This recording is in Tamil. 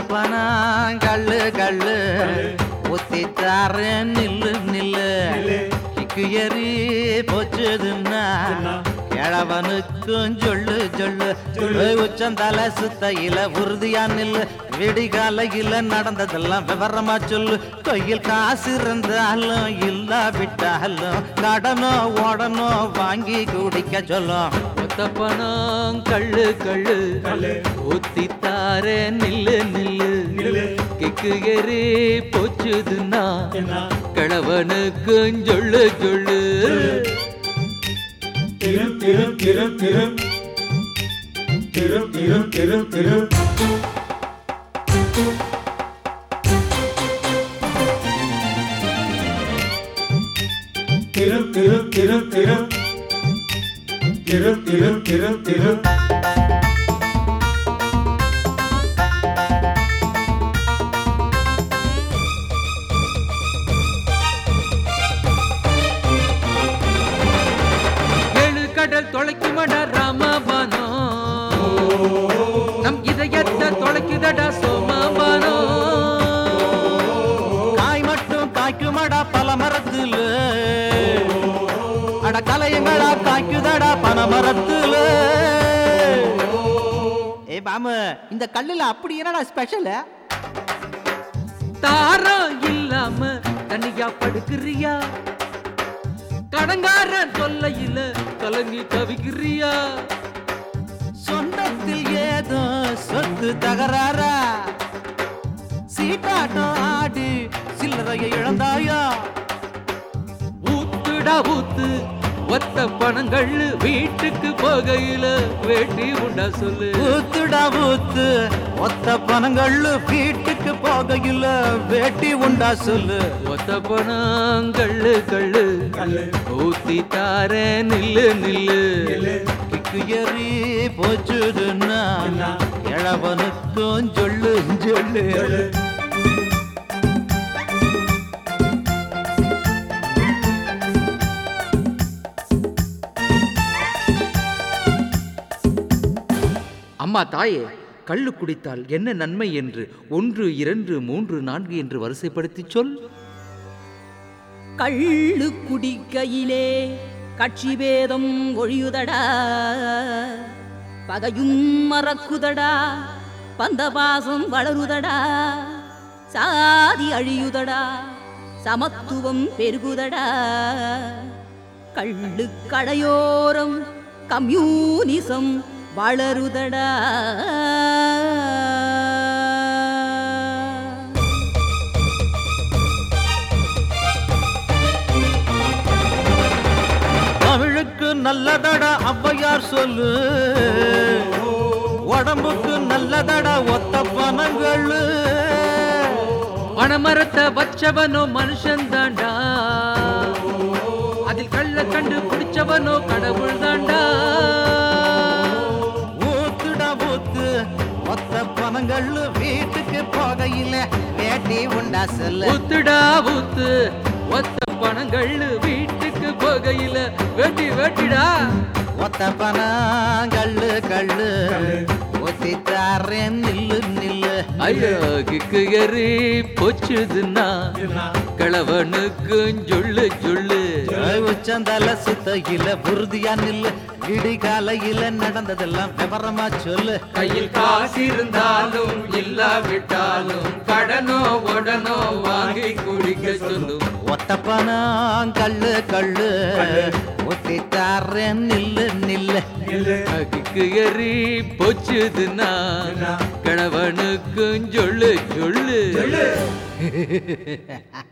ஒத்தப்பனா கள்ளு கள்ளு ஒத்தி தாரேன் நில்லு நில்லு கிக்கு எறி போச்சுதுன்னா கிழவனுக்கும் சொல்லு சொல்லு ஏய், உச்சந்தலை சுத்தையில உறுதியா நில்லு விடிகாலையில நடந்ததெல்லாம் விவரமா சொல்லு கையில் காசு இருந்தாலும் இல்லாவிட்டாலும் கடனோ ஓடனோ வாங்கி குடிக்க சொல்லும் ஒத்த பணம் கள்ளு கள்ளு ஊத்தி தாரே நில்லு நில்லு கிக்கு எரி போச்சுதுன்னா கிழவனுக்கு சொல்லு சொல்லு திரும் திரும் திரும் திரும் திரும் திரும் திரும் திரும் திரும் திரும் திரும் திரும் திரும் திரும் திரும் திரும் ஏழு கடல் தொலைக்குமடா ராமபானம் நம் இதயத்தை தொலைக்குதடா சோமபானம் காய் மட்டும் காய்க்குமடா பல மரத்துல அட கலையங்களா காய்க்குதடா பன மரத்துல ஏ பாமு இந்த கல்லுல அப்படி என்னடா ஸ்பெஷல் தாரம் இல்லாம தனியா படுக்கிறியா கடங்காரன் தொல்லையில கலங்கி தவிக்கிறியா சொந்தத்தில் ஏதோ சொத்து தகராறா சீட்டாட்டம் ஆடி சில்லறையை இழந்தாயா ஊத்துடா ஊத்து ஒத்த பணங்கள் வீட்டுக்கு போகையில வேட்டி உண்டா சொல்லு ஊத்துடா ஊத்து ஒத்த பணங்கள்ளு வீட்டுக்கு போகையில வேட்டி உண்டா சொல்லு ஒத்த பணம் கள்ளு கள்ளு ஊத்தி தார நில்லு நில்லு கிக்கு எறி போச்சுதுன்னா இளவனுக்கும் சொல்லு சொல்லு அம்மா தாயே கள்ளு குடித்தால் என்ன நன்மை என்று ஒன்று இரண்டு மூன்று நான்கு என்று வரிசைப்படுத்தி சொல் கள்ளு குடிக்கையிலே கட்சி பேதம் ஒழியுதடா பகையும் மறக்குதடா பந்தபாசம் வளருதடா சாதி அழியுதடா சமத்துவம் பெருகுதடா கள்ளு கடையோரம் கம்யூனிசம் வளருதடா தமிழுக்கு நல்லதடா ஔவையார் சொல்லு உடம்புக்கு நல்லதடா ஒத்த பணங்கள்ளு பணமரத்தை வச்சவனோ மனுஷன் தாண்டா அதில் கள்ள கண்டு பிடிச்சவனோ கடவுள் தாண்டா ஊத்துடா ஊத்து ஒத்த பணங்கள்ளு வீட்டுக்கு போகையில வேட்டி உண்டா சொல்லு ஊத்துடா ஊத்து ஒத்த பணங்கள் வீட்டுக்கு போகையில வெட்டி வெட்டிடா ஒத்த பணம் கள்ளு கள்ளு ஒத்தி தாரேன் நில்லு நில்லு ஐயோ கிக்கு எறி போச்சுதுன்னா கிழவனுக்கு சொல்லு சொல்லு ஏய், உச்சந்தல சுத்தையில உறுதியா நில்லு விடிகாலையில நடந்ததெல்லாம் விவரமா சொல்லு கையில் காசு இருந்தாலும் இல்லாவிட்டாலும் கடனோ உடனோ வாங்கி குடிக்க சொல்லும் ஒத்த பணம் கள்ளு கள்ளு ஒத்தி தாரேன் நில்லு நில்லு கிக்கு எறி போச்சுதுன்னா கிழவனுக்கும் சொல்லு சொல்லு